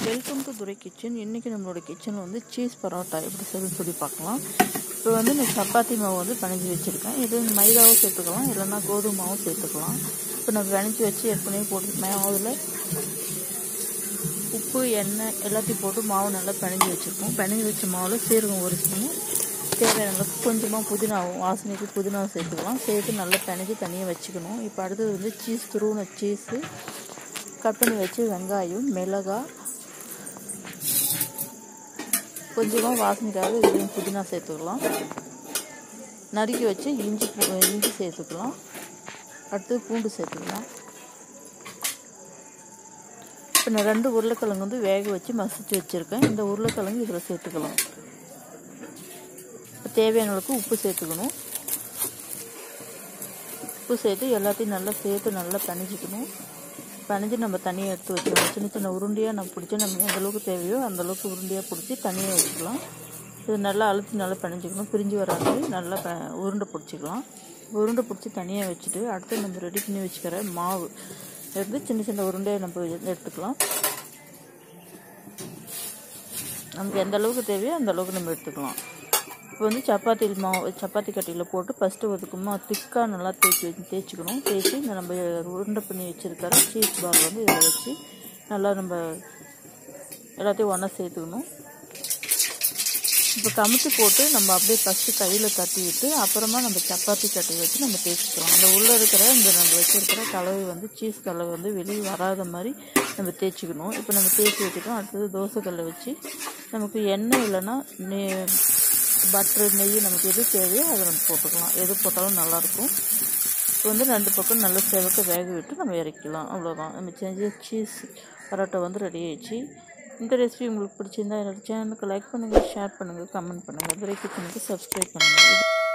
welcome to Durai kitchen இன்றைக்கி நம்மளோட கிச்சனில் வந்து சீஸ் பரோட்டா எப்படி செய்யணும்னு சொல்லி பார்க்கலாம் இப்போ வந்து நான் சப்பாத்தி மாவு வந்து பிணைஞ்சி வச்சுருக்கேன் இது மைதாவும் சேர்த்துக்கலாம் இல்லைன்னா கோதுமை மாவும் சேர்த்துக்கலாம் இப்போ நான் பிணைஞ்சி வச்சு ஏற்கனவே போட்டு மாவில் உப்பு எண்ணெய் எல்லாத்தையும் போட்டு மாவு நல்லா பிணைஞ்சி வச்சுருக்கோம் பிணைஞ்சி வச்ச மாவில் சீரகம் ஒரு ஸ்பூன் தேவையான அளவுக்கு கொஞ்சமாக புதினாவும் வாசனைக்கு புதினாவும் சேர்த்துக்கலாம் சேர்த்து நல்லா பிணைஞ்சி தனியாக வச்சுக்கணும் இப்போ அடுத்தது வந்து சீஸ் துருவின சீஸு கட் பண்ணி வச்சு வெங்காயம் மிளகாய் கொஞ்சமாக வாசனைக்காக இதுலேயும் புதினா சேர்த்துக்கலாம் நறுக்கி வச்சு இஞ்சி பூ- இஞ்சி சேர்த்துக்கலாம் அடுத்து பூண்டு சேர்த்துக்கலாம் இப்போ நான் ரெண்டு உருளைக்கிழங்கு வந்து வேக வச்சு மசிச்சு வச்சுருக்கேன் இந்த உருளைக்கிழங்கு இதில் சேர்த்துக்கலாம் இப்போ தேவையான அளவுக்கு உப்பு சேர்த்துக்கணும் உப்பு சேர்த்து எல்லாத்தையும் நல்லா சேர்த்து நல்லா பணிஞ்சிக்கணும் பணிஞ்சு நம்ம தனியாக எடுத்து வச்சுக்கலாம் சின்ன சின்ன உருண்டையாக நம்ம பிடிச்சி நம்ம எந்த அளவுக்கு தேவையோ அந்த அளவுக்கு உருண்டையாக பிடிச்சி தனியாக வச்சுக்கலாம் இது நல்லா அழுத்தி நல்லா பிணைஞ்சிக்கணும் பிரிஞ்சு வராது நல்லா ப உருண்டை பிடிச்சிக்கலாம் உருண்டை பிடிச்சி தனியாக வச்சுட்டு அடுத்து நம்ம ரெடி பண்ணி வச்சுக்கிற மாவு எடுத்து சின்ன சின்ன உருண்டையை நம்ம எடுத்துக்கலாம் நமக்கு எந்த அளவுக்கு தேவையோ அந்த அளவுக்கு நம்ம எடுத்துக்கலாம் இப்போ வந்து சப்பாத்தி மாவு சப்பாத்தி கட்டியில் போட்டு ஃபஸ்ட்டு ஒதுக்குமா திக்காக நல்லா தேய்ச்சி வச்சு தேய்ச்சிக்கணும் தேய்ச்சி இந்த நம்ம உருண்டை பண்ணி வச்சுருக்கிற சீஸ் பால் வந்து இதில் வச்சு நல்லா நம்ம எல்லாத்தையும் ஒன்றா சேர்த்துக்கணும் இப்போ கமுத்தி போட்டு நம்ம அப்படியே ஃபஸ்ட்டு கையில் தட்டி விட்டு அப்புறமா நம்ம சப்பாத்தி கட்டி வச்சு நம்ம தேய்ச்சிக்கலாம் அந்த உள்ளே இருக்கிற இந்த நம்ம வச்சுருக்கிற கலவை வந்து சீஸ் கலவை வந்து வெளியே வராத மாதிரி நம்ம தேய்ச்சிக்கணும் இப்போ நம்ம தேய்ச்சி வச்சுட்டோம் அடுத்தது தோசைக்கல்லை வச்சு நமக்கு எண்ணெய் இல்லைன்னா நெ பட்ரு நெய் நமக்கு எது தேவையோ அதை நம்ம போட்டுக்கலாம் எது போட்டாலும் நல்லாயிருக்கும் இப்போ வந்து ரெண்டு பக்கம் நல்லா செவக்க வேக விட்டு நம்ம இறக்கலாம் அவ்வளோதான் நம்ம செஞ்ச சீஸ் பரோட்டா வந்து ரெடி ஆயிடுச்சு இந்த ரெசிபி உங்களுக்கு பிடிச்சிருந்தா என்னோட சேனலுக்கு லைக் பண்ணுங்கள் ஷேர் பண்ணுங்கள் கமெண்ட் பண்ணுங்கள் விரைக்கு கிச்சனுக்கு சப்ஸ்கிரைப் பண்ணுங்கள்